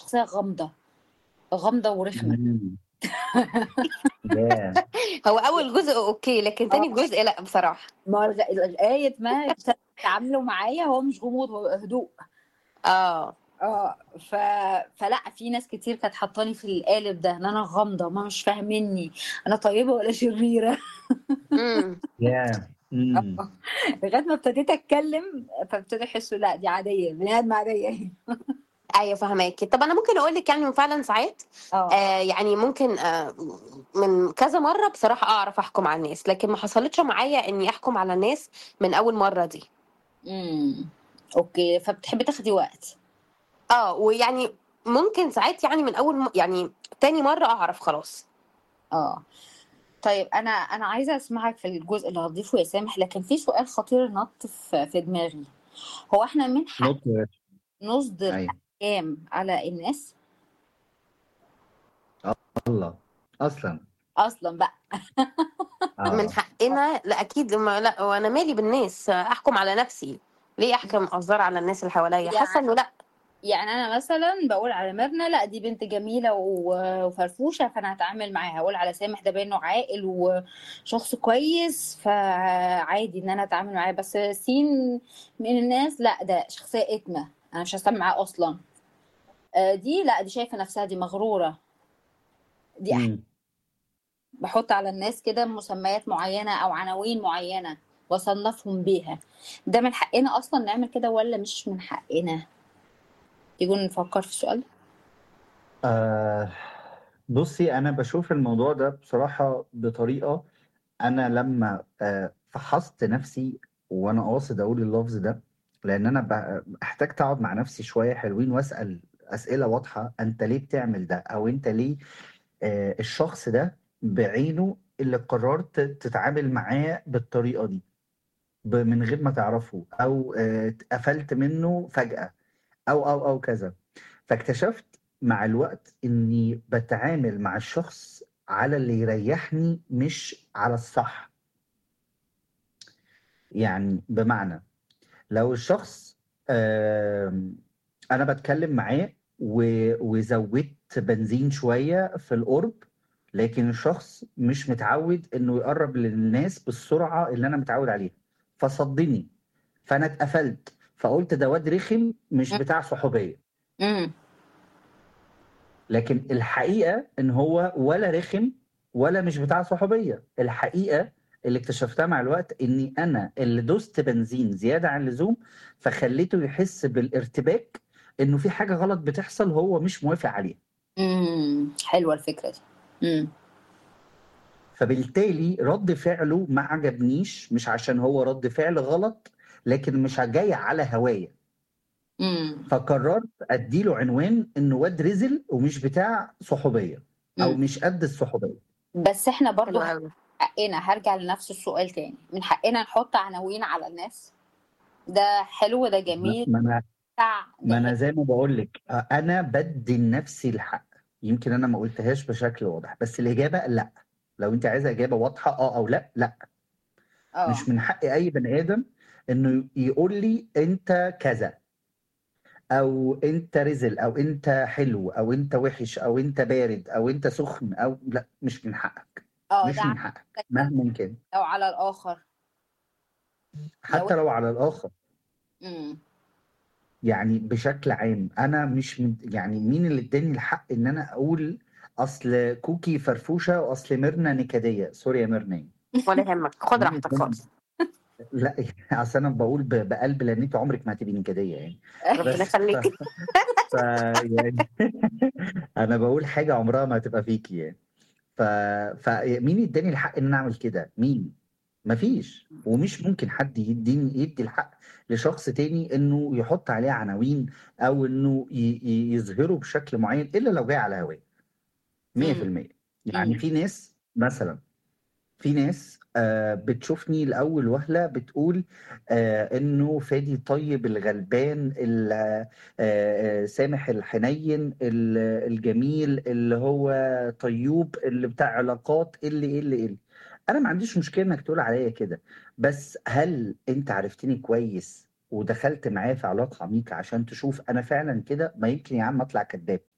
شخصيه غامضه غامضه ورخمه إمم. ياه! هو أول جزء أوكي، لكن تاني آه. جزء لأ بصراحة. ما هو لغ لغاية ما تعاملوا معايا هو مش غموض هو هدوء. آه. آه، ف فلأ في ناس كتير كانت حاطاني في القالب ده، إن أنا غامضة، ما مش فاهمينّي، أنا طيبة والّا شريرة؟ إمم. ياه! إمم. آه، لغاية ما ابتديت أتكلم فابتدوا يحسوا لأ دي عادية، بني آدمة عادية. أيوه فاهماكِ. طب أنا ممكن أقول لِك يعني فعلًا ساعات آه. آآ يعني ممكن آآ من كذا مرّة بصراحة أعرف أحكُم على الناس، لكن ما حصلتش معايا إني أحكُم على الناس من أول مرّة دي. إمم، أوكي، فبتحبي تاخدي وقت. آه، ويعني ممكن ساعات يعني من أول م يعني تاني مرّة أعرف خلاص. آه. طيب أنا أنا عايزة أسمعك في الجزء اللي هتضيفه يا سامح، لكن في سؤال خطير نَط في في دماغي، هو إحنا من حق نُط يا باشا. نصدر أيوه. أحكام على الناس؟ الله! أصلًا. أصلًا بقى. من آه. حقنا لأ أكيد ما لأ وأنا مالي بالناس، أحكُم على نفسي، ليه أحكم أظهر على الناس اللي حواليّا؟ حاسة يعني إنه لأ. يعني أنا مثلًا باقول على ميرنا لأ دي بنت جميلة و وفرفوشة فأنا هاتعامل معاها، أقول على سامح ده باين إنه عاقل وشخص كويس فعادي إن أنا أتعامل معاه، بس س من الناس لأ ده شخصية إتمة، أنا مش هاتعامل معاه أصلًا. آآ دي لأ دي شايفة نفسها دي مغرورة. دي أح إمم. باحط على الناس كده مسميات معيّنة أو عناوين معيّنة واصنّفهم بيها، ده من حقنا أصلًا نعمل كده والّا مش من حقنا؟ تيجوا نفكّر في السؤال ده؟ آآ بُصّي، أنا باشوف الموضوع ده بصراحة بطريقة أنا لمّا آآ فحصت نفسي وأنا قاصد أقول اللفظ ده، لإن أنا ب احتجت أقعد مع نفسي شوية حلوين وأسأل أسئلة واضحة، أنت ليه بتعمل ده؟ أو أنت ليه آآ الشخص ده بعينه اللي قررت تتعامل معاه بالطريقة دي، ب من غير ما تعرفه أو آآ اتقفلت منه فجأة أو، أو، أو كذا. فاكتشفت مع الوقت إني باتعامل مع الشخص على اللي يريحني مش على الصح. يعني بمعنى لو الشخص آمم أنا باتكلم معاه و وزوّدت بنزين شوية في القُرب، لكن الشخص مش متعوّد إنه يقرّب للناس بالسرعة اللي أنا متعوّد عليها، فصدّني، فأنا اتقفلت، فقُلت ده واد رخم مش إمم. بتاع صحوبية. إمم. لكن الحقيقة إن هو ولا رخم ولا مش بتاع صحوبية، الحقيقة اللي اكتشفتها مع الوقت إني أنا اللي دوست بنزين زيادة عن اللزوم، فخلّيته يحس بالارتباك إنه في حاجة غلط بتحصل هو مش موافق عليها. إمم، حلوة الفكرة دي. إمم. فبالتالي رَد فعله ما عجبنيش، مش عشان هو رَد فعل غلط، لكن مش جاي على هوايا. إمم. فقررت أدّي له عنوان إنه واد رِزل ومش بتاع صحوبية، أو إمم. مش قد الصحوبية. بس إحنا برضه حلو أوي. حقنا هارجع لنفس السؤال تاني، من حقنا نحط عناوين على الناس؟ ده حلو، ده ما جميل، ما أنا بتاع ما أنا ده زي ما باقول لِك أ أنا بادّي لنفسي الحق، يمكن أنا ما قُلتهاش بشكل واضح، بس الإجابة لأ، لو أنتِ عايزة إجابة واضحة آه أو لأ، لأ. آه. مش من حق أي بني آدم إنه يقول لي أنت كذا. أو أنت رِزل أو أنت حلو أو أنت وِحِش أو أنت بارد أو أنت سُخن أو لأ، مش من حقك، آه، مش ده من على حقك نفسك أنت، مهمًا كان. لو على الآخر. لو حتى لو على الآخر. إمم. يعني بشكل عام، أنا مش من يعني مين اللي ادّاني الحق إن أنا أقول أصل كوكي فرفوشة وأصل ميرنا نكدية، سوري يا ميرنا يعني. ولا يهمك، خُد مين راحتك ادّاني خالص. لأ، أصل أنا باقول ب بقلب لإن أنتِ عمرِك ما هتبقي نكدية يعني. ربنا بس ف يخليك. ف يعني أنا باقول حاجة عمرها ما هتبقى فيكِ يعني. ف فمين ادّاني الحق إن أنا أعمل كده؟ مين؟ ما فيش، ومش ممكن حد يدّيني يدّي الحق لشخص تاني إنه يحط عليه عناوين أو إنه ي ي يظهره بشكل معيّن إلا لو جاي على هواه. 100% إمم. يعني إمم. في ناس مثلًا، في ناس آآ بتشوفني لأول وهلة بتقول آآ إنه فادي طيب، الغلبان، ال آآ سامح الحنيّن، ال الجميل، اللي هو طيّوب، اللي بتاع علاقات، اللي، اللي، اللي. أنا ما عنديش مشكلة إنك تقول عليّا كده، بس هل أنت عرفتني كويس ودخلت معايا في علاقة عميقة عشان تشوف أنا فعلًا كده؟ ما يمكن يا عم أطلع كدّاب.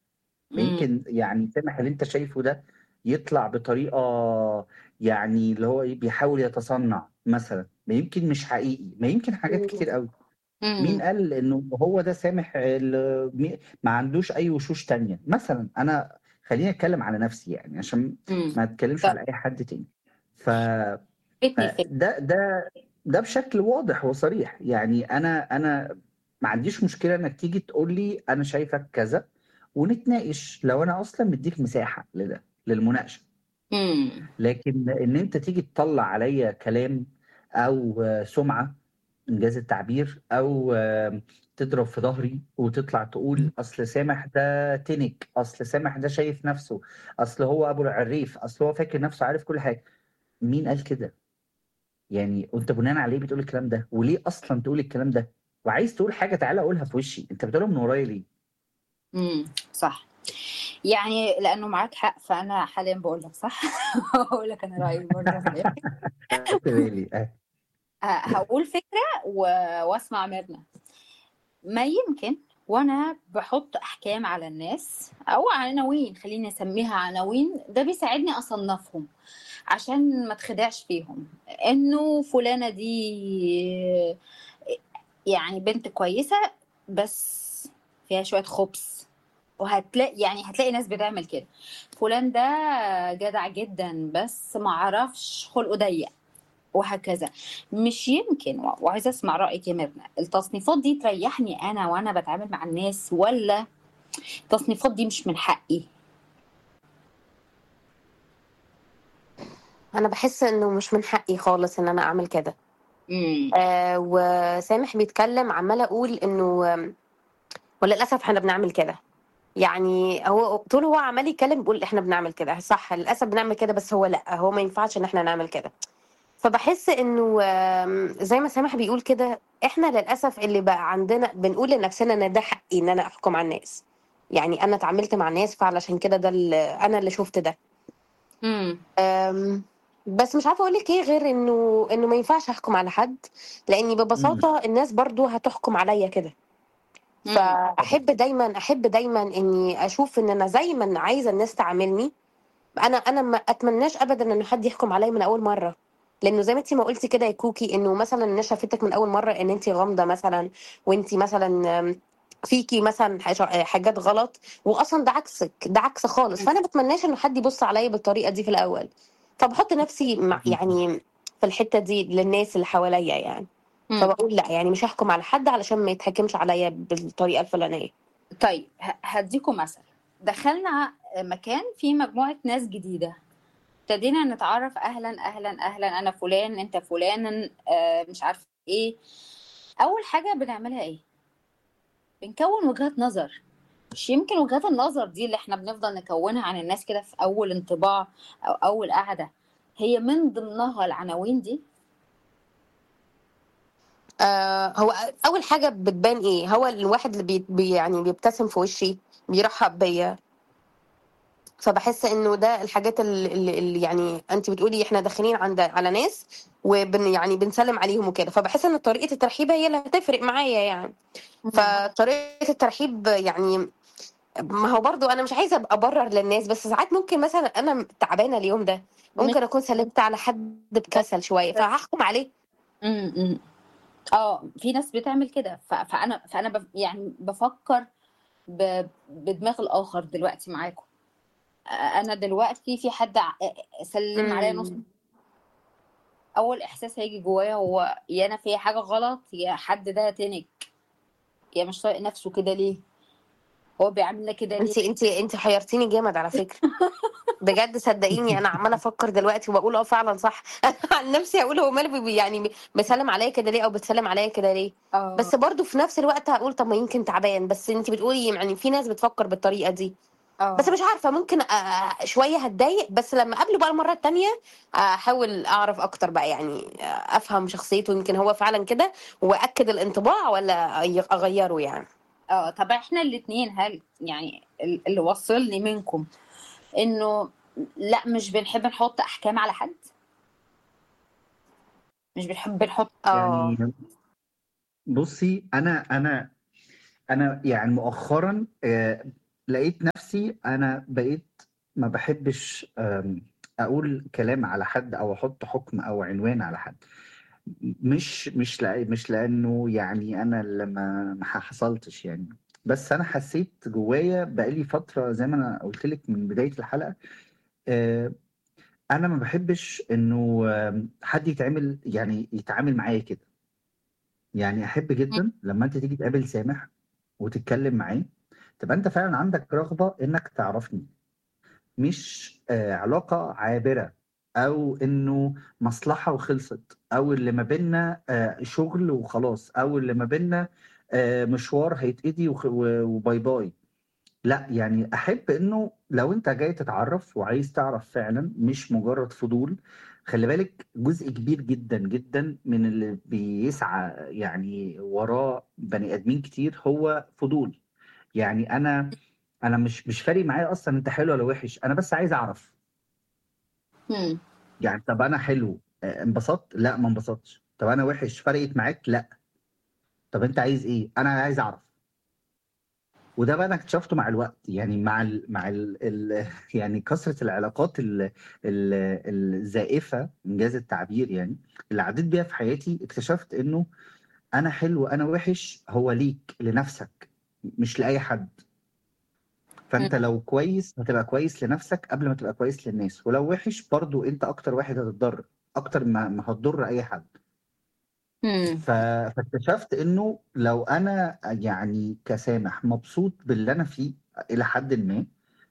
ما امم يمكن يعني سامح اللي انت شايفه ده يطلع بطريقة يعني اللي هو ايه بيحاول يتصنع مثلا ما يمكن مش حقيقي ما يمكن حاجات كتير قوي مين امم قال انه هو ده سامح اللي مي- ما عندوش اي وشوش تانية مثلا انا خليني اتكلم على نفسي يعني عشان امم ما اتكلمش طب على اي حد تاني ف فاتني الفكرة ده ده ده بشكل واضح وصريح يعني انا انا ما عنديش مشكله انك تيجي تقول لي انا شايفك كذا ونتناقش لو انا اصلا مديك مساحه لده للمناقشه امم لكن ان انت تيجي تطلع عليا كلام او آه، سمعه انجاز التعبير او آه، تضرب في ظهري وتطلع تقول اصل سامح ده تنك اصل سامح ده شايف نفسه اصل هو ابو العريف اصل هو فاكر نفسه عارف كل حاجه مين قال كده يعني وانت بناء عليه بتقول الكلام ده وليه اصلا تقول الكلام ده وعايز تقول حاجه تعالى قولها في وشي انت بتقولها من ورايا ليه امم صح يعني لانه معاك حق فانا حاليا بقول لك صح هقول لك انا رايي برضه في الآخر. خدت بالي آه. ه- هقول فكره و... واسمع ميرنا ما يمكن وانا بحط احكام على الناس او عناوين خليني اسميها عناوين ده بيساعدني اصنفهم عشان ما اتخدعش فيهم انه فلانه دي يعني بنت كويسه بس فيها شويه خبث وهتلاقي يعني هتلاقي ناس بتعمل كده فلان ده جدع جدا بس ما عرفش خلقه ضيق وهكذا مش يمكن و- وعايزه اسمع رايك يا ميرنا التصنيفات دي تريحني انا وانا بتعامل مع الناس ولا التصنيفات دي مش من حقي انا بحس انه مش من حقي خالص ان انا اعمل كده امم آه وسامح بيتكلم عماله اقول انه آم، وللاسف احنا بنعمل كده يعني هو طول هو عمال يتكلم بيقول احنا بنعمل كده صح للاسف بنعمل كده بس هو لا هو ما ينفعش ان احنا نعمل كده فبحس انه آم، زي ما سامح بيقول كده احنا للاسف اللي بقى عندنا بنقول لنفسنا ان ده حقي ان انا احكم على الناس يعني انا اتعاملت مع الناس فعلشان كده ده اللي انا اللي شفت ده امم أم، بس مش عارفه اقول لك ايه غير انه انه ما ينفعش احكم على حد لاني مم. ببساطه الناس برضو هتحكم عليا كده امم فاحب دايما احب دايما اني اشوف ان انا زي ما أنا عايزه الناس تعاملني انا انا ما اتمناش ابدا ان حد يحكم عليا من اول مره لانه زي ما انت ما قلتي كده يا كوكي انه مثلا الناس شافتك من اول مره ان انت غامضه مثلا وانت مثلا أم، فيكي مثلا حاجة- حاجات غلط واصلا ده عكسك ده عكس خالص فانا بتمناش ان حد يبص عليا بالطريقه دي في الاول فبحط نفسي مع يعني في الحته دي للناس اللي حواليا يعني امم فبقول لا يعني مش هحكم على حد علشان ما يتحكمش عليا بالطريقه الفلانيه طيب ه- هديكم مثل دخلنا مكان فيه مجموعه ناس جديده ابتدينا نتعرف اهلا اهلا اهلا انا فلان انت فلان آه، مش عارفه ايه اول حاجه بنعملها ايه بنكون وجهات نظر مش يمكن وجهات النظر دي اللي احنا بنفضل نكونها عن الناس كده في اول انطباع او اول قعده هي من ضمنها العناوين دي آه هو اول حاجه بتبان ايه هو الواحد اللي بي بي- يعني بيبتسم في وشي بيرحب بيا فبحس انه ده الحاجات اللي, اللي اللي يعني انت بتقولي احنا داخلين عند على ناس وبن يعني بنسلم عليهم وكده فبحس ان طريقه الترحيب هي اللي هتفرق معايا يعني فطريقه الترحيب يعني ما هو برضو انا مش عايزه ابقى ابرر للناس بس ساعات ممكن مثلا انا تعبانه اليوم ده ممكن اكون سلمت على حد بكسل شويه فهحكم عليه امم اه في ناس بتعمل كده ف- فانا فانا بف يعني بفكر ب- بدماغ الاخر دلوقتي معاكم انا دلوقتي في حد ع- سلم عليا نص مم. اول احساس هيجي جوايا هو يا انا في حاجه غلط يا حد ده تنك يا مش طايق نفسه كده ليه هو بيعاملنا كده ليه انت انت انت حيرتيني جامد على فكره بجد صدقيني انا عماله افكر دلوقتي وبقول اه فعلا صح انا عن نفسي هقول هو ماله بي- يعني بي- بيسلم عليا كده ليه او بتسلم عليا كده ليه اه بس برضو في نفس الوقت هقول طب ما يمكن تعبان بس انت بتقولي يعني في ناس بتفكر بالطريقه دي بس اه مش عارفه ممكن آه، شويه هتضايق بس لما اقابله بقى المره التانية آه، احاول اعرف اكتر بقى يعني آه، افهم شخصيته يمكن هو فعلا كده واكد الانطباع ولا أي- اغيره يعني اه طب احنا الاتنين هل يعني ال- اللي وصلني منكم انه لا مش بنحب نحط احكام على حد مش بنحب نحط اه يعني بصي انا انا انا يعني مؤخرا آه، لقيت نفسي انا بقيت ما بحبش أم، اقول كلام على حد او احط حكم او عنوان على حد مش مش لأ مش لانه يعني انا اللي ما ما حصلتش يعني بس انا حسيت جوايا بقالي فتره زي ما انا قلت لك من بدايه الحلقه آه، انا ما بحبش انه آم، حد يتعامل يعني يتعامل معايا كده يعني احب جدا لما انت تيجي تقابل سامح وتتكلم معاه تبقى انت فعلا عندك رغبه انك تعرفني مش آه، علاقه عابره او انه مصلحه وخلصت او اللي ما بيننا آه، شغل وخلاص او اللي ما بيننا آه، مشوار هيتقضي وخ- و- وباي باي لا يعني احب انه لو انت جاي تتعرف وعايز تعرف فعلا مش مجرد فضول خلي بالك جزء كبير جدا جدا من اللي بيسعى يعني وراه بني ادمين كتير هو فضول يعني انا انا مش مش فارق معايا اصلا انت حلو ولا وحش انا بس عايز اعرف مم. يعني طب انا حلو آه، انبسطت لا ما انبسطتش طب انا وحش فرقت معاك لا طب انت عايز ايه انا عايز اعرف وده بقى انا اكتشفته مع الوقت يعني مع ال مع ال ال يعني كثره العلاقات ال ال الزائفه انجاز التعبير يعني اللي عديت بيها في حياتي اكتشفت انه انا حلو انا وحش هو ليك لنفسك مش لاي حد فانت لو كويس هتبقى كويس لنفسك قبل ما تبقى كويس للناس ولو وحش برضو انت اكتر واحد هتتضرر اكتر ما ما هتضر اي حد مم. ف... فاكتشفت انه لو انا يعني كسامح مبسوط باللي انا فيه الى حد ما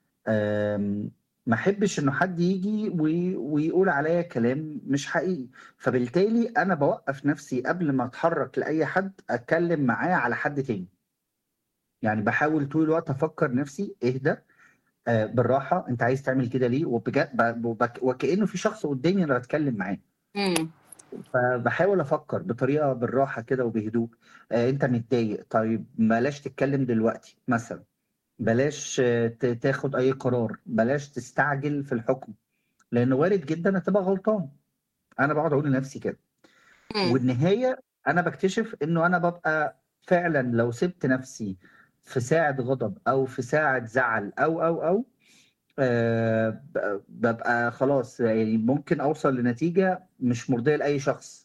أم، ما احبش انه حد يجي وي... ويقول عليا كلام مش حقيقي فبالتالي انا بوقف نفسي قبل ما اتحرك لاي حد اتكلم معاه على حد تاني يعني بحاول طول الوقت افكر نفسي اهدى آه، بالراحه انت عايز تعمل كده ليه وبجد ب... وبك... وكانه في شخص قدامي انا بتكلم معاه مم. فبحاول افكر بطريقه بالراحه كده وبهدوء آه انت متضايق طيب بلاش تتكلم دلوقتي مثلا بلاش آه، ت- تاخد اي قرار بلاش تستعجل في الحكم لانه وارد جدا هتبقى غلطان انا بقعد اقول لنفسي كده مم. والنهايه انا بكتشف انه انا ببقى فعلا لو سبت نفسي في ساعه غضب او في ساعه زعل او او او آه، ب- ببقى خلاص يعني ممكن اوصل لنتيجه مش مرضيه لاي شخص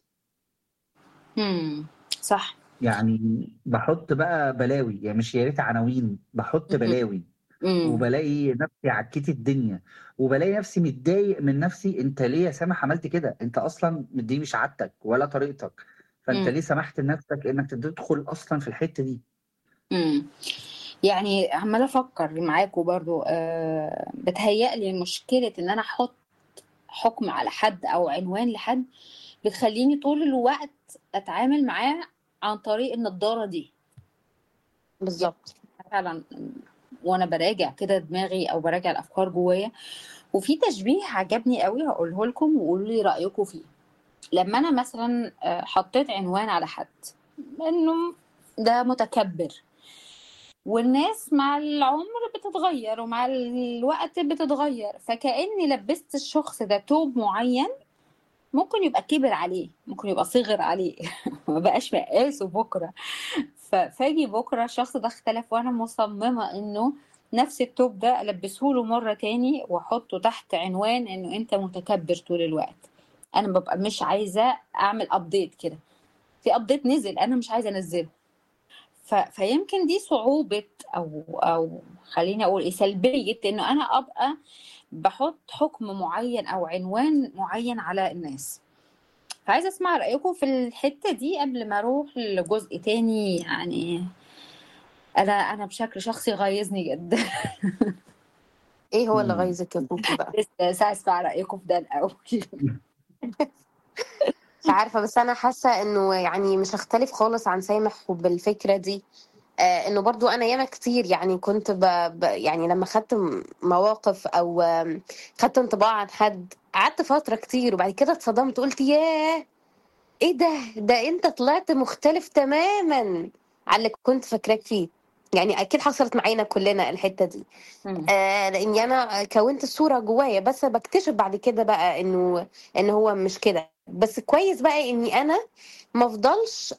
مم. صح يعني بحط بقى بلاوي يعني مش يا ريت عناوين بحط مم. بلاوي مم. وبلاقي نفسي عكيت الدنيا وبلاقي نفسي متضايق من نفسي انت ليه يا سامح عملت كده انت اصلا دي مش عادتك ولا طريقتك فانت مم. ليه سمحت لنفسك انك تدخل اصلا في الحتة دي مم. يعني عمالة أفكر معاكوا برضو أه بتهيألي مشكلة إن أنا أحط حكم على حد أو عنوان لحد بتخليني طول الوقت أتعامل معاه عن طريق النضارة دي بالظبط فعلا وأنا براجع كده دماغي أو براجع الأفكار جوايا وفي تشبيه عجبني قوي هقوله لكم وقولوا لي رأيكم فيه لما أنا مثلا آه، حطيت عنوان على حد إنه ده متكبر والناس مع العمر بتتغير ومع الوقت بتتغير فكأني لبست الشخص ده توب معين ممكن يبقى كبر عليه ممكن يبقى صغر عليه ما بقاش مقاسه بكره ف- فاجي بكره الشخص ده اختلف وانا مصممه انه نفس التوب ده البسه له مره تاني واحطه تحت عنوان انه انت متكبر طول الوقت انا ببقى مش عايزه اعمل ابديت كده في ابديت نزل انا مش عايزه انزله ف... فيمكن دي صعوبة أو أو خليني أقول إيه سلبية إنه أنا أبقى بحط حكم معين أو عنوان معين على الناس فعايزة أسمع رأيكم في الحتة دي قبل ما أروح لجزء تاني يعني أنا أنا بشكل شخصي غيظني جدا ايه هو اللي مم. غيظك يا كوكي بقى بس عايز أسمع رأيكم في ده الأول مش عارفة بس أنا حاسة إنه يعني مش هختلف خالص عن سامح بالفكرة دي آه إنه برضو أنا ياما كتير يعني كنت ب... ب... يعني لما خدت م- مواقف أو آم، خدت انطباع عن حد قعدت فترة كتير وبعد كده اتصدمت قلت ياه إيه ده ده أنت طلعت مختلف تماما عن اللي كنت فاكراك فيه يعني أكيد حصلت معانا كلنا الحتة دي مم. آه لاني انا كونت الصوره جوايا بس بكتشف بعد كده بقى انه ان هو مش كده بس كويس بقى اني انا ما افضلش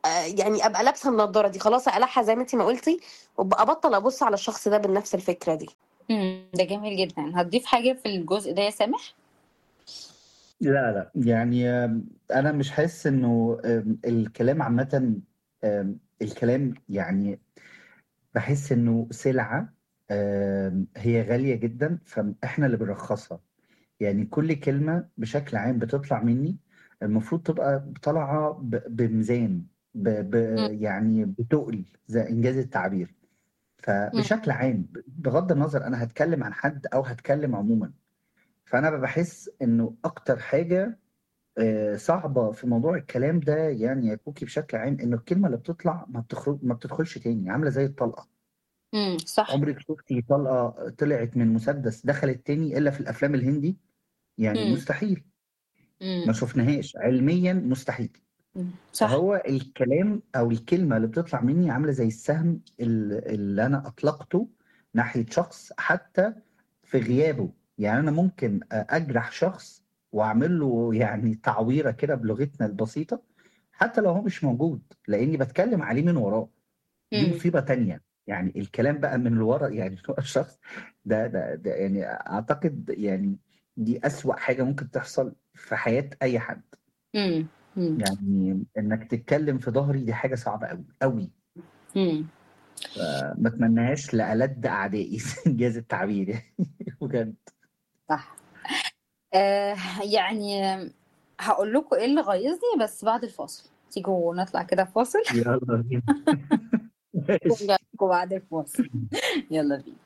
آه، يعني ابقى لابسه النضاره دي خلاص اقلعها زي ما انت ما قلتي وابقى ابطل ابص على الشخص ده بنفس الفكره دي مم، ده جميل جدا هتضيف حاجة في الجزء ده يا سامح لا لا يعني آم، انا مش حاسس انه آم، الكلام عامة آم، الكلام يعني بحس انه سلعة آم، هي غالية جدا فاحنا اللي بنرخصها يعني كل كلمة بشكل عام بتطلع مني المفروض تبقى طالعة ب- بميزان ب... ب... مم، يعني بتقل زي إنجاز التعبير مم، فبشكل عام بغض النظر أنا هتكلم عن حد أو هتكلم عموما فأنا بحس إنه أكتر حاجة آه، صعبة في موضوع الكلام ده يعني يا كوكي بشكل عام إنه الكلمة اللي بتطلع ما بتخرج ما بتدخلش تاني عاملة زي الطلقة مم، صح عمرك شفتي طلقة طلعت من مسدس دخلت تاني إلا في الأفلام الهندي يعني مم، مستحيل ما مم، شفناهاش علميا مستحيل مم، صح فهو الكلام او الكلمه اللي بتطلع مني عامله زي السهم ال- اللي انا اطلقته ناحيه شخص حتى في غيابه يعني انا ممكن اجرح شخص واعمل له يعني تعويره كده بلغتنا البسيطه حتى لو هو مش موجود لاني بتكلم عليه من وراه دي مم، مصيبه تانية يعني الكلام بقى من ورا يعني هو الشخص ده ده ده يعني اعتقد يعني دي اسوأ حاجه ممكن تحصل في حياه اي حد مم، مم، يعني انك تتكلم في ظهري دي حاجه صعبه قوي قوي مم، ما اتمناهاش لألد اعدائي انجاز التعبير يعني بجد صح آه يعني هقول لكم ايه اللي غيظني بس بعد الفاصل تيجوا نطلع كده فاصل يلا بينا ماشي ونرجع لكم بعد الفاصل يلا بينا